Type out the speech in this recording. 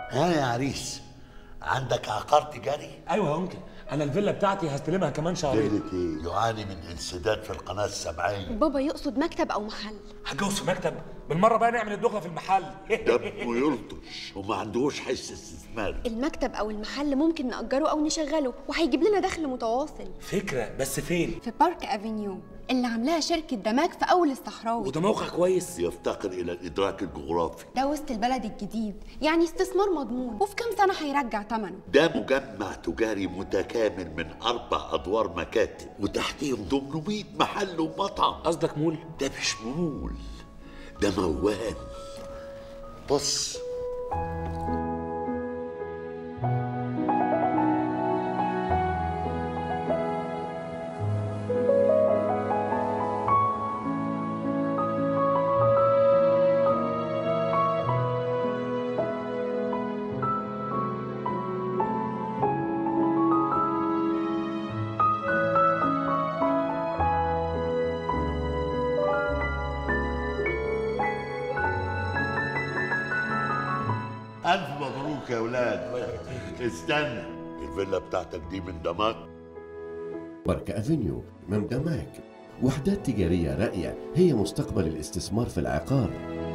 ها يا عريس عندك عقار تجاري؟ ايوه يا انكل انا الفيلا بتاعتي هستلمها كمان شهرين فيلة ايه؟ يعاني من انسداد في القناة السبعية بابا يقصد مكتب او محل هتجوز في مكتب بالمره بقى نعمل الدخله في المحل دمه يلطش وما عندوش حس استثمار المكتب او المحل ممكن نأجره او نشغله وهيجيب لنا دخل متواصل فكره بس فين في بارك افينيو اللي عاملاها شركة دماغ في أول الصحراوي وده موقع كويس يفتقر إلى الإدراك الجغرافي ده وسط البلد الجديد يعني استثمار مضمون وفي كام سنة هيرجع ثمنه ده مجمع تجاري متكامل من أربع أدوار مكاتب وتحتيهم 800 محل ومطعم قصدك مول ده مش مول ده موال بص ألف مبروك يا ولاد استنى الفيلا بتاعتك دي من دماغ بارك أفينيو من دماك وحدات تجارية راقية هي مستقبل الاستثمار في العقار